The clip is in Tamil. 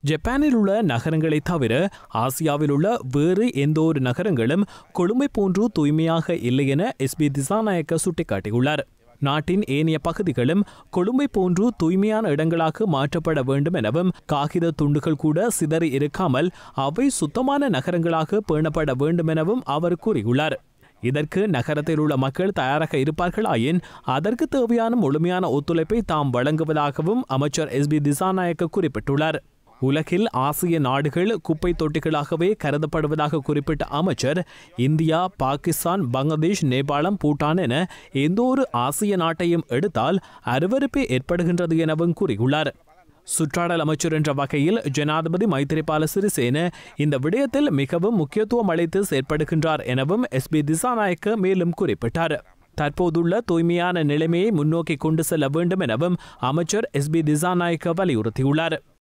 ஜப்பானில் உள்ள நகரங்களை தவிர ஆசியாவில் உள்ள வேறு எந்த ஒரு நகரங்களும் கொழும்பை போன்று தூய்மையாக இல்லை என எஸ்பி திசாநாயக்க சுட்டிக்காட்டியுள்ளார் நாட்டின் ஏனைய பகுதிகளும் கொழும்பை போன்று தூய்மையான இடங்களாக மாற்றப்பட வேண்டும் எனவும் காகித துண்டுகள் கூட சிதறி இருக்காமல் அவை சுத்தமான நகரங்களாக பேணப்பட வேண்டும் எனவும் அவர் கூறியுள்ளார் இதற்கு நகரத்தில் உள்ள மக்கள் தயாராக இருப்பார்களாயின் அதற்கு தேவையான முழுமையான ஒத்துழைப்பை தாம் வழங்குவதாகவும் அமைச்சர் எஸ் பி திசாநாயக்க குறிப்பிட்டுள்ளார் உலகில் ஆசிய நாடுகள் குப்பை தொட்டிகளாகவே கருதப்படுவதாக குறிப்பிட்ட அமைச்சர் இந்தியா பாகிஸ்தான் பங்களாதேஷ் நேபாளம் பூட்டான் என எந்த ஒரு ஆசிய நாட்டையும் எடுத்தால் அருவருப்பே ஏற்படுகின்றது எனவும் கூறியுள்ளார் சுற்றாடல் அமைச்சர் என்ற வகையில் ஜனாதிபதி மைத்திரிபால சிறிசேன இந்த விடயத்தில் மிகவும் முக்கியத்துவம் அளித்து செயற்படுகின்றார் எனவும் எஸ் பி திசாநாயக்க மேலும் குறிப்பிட்டார் தற்போதுள்ள தூய்மையான நிலைமையை முன்னோக்கி கொண்டு செல்ல வேண்டும் எனவும் அமைச்சர் எஸ் பி திசாநாயக்க வலியுறுத்தியுள்ளார்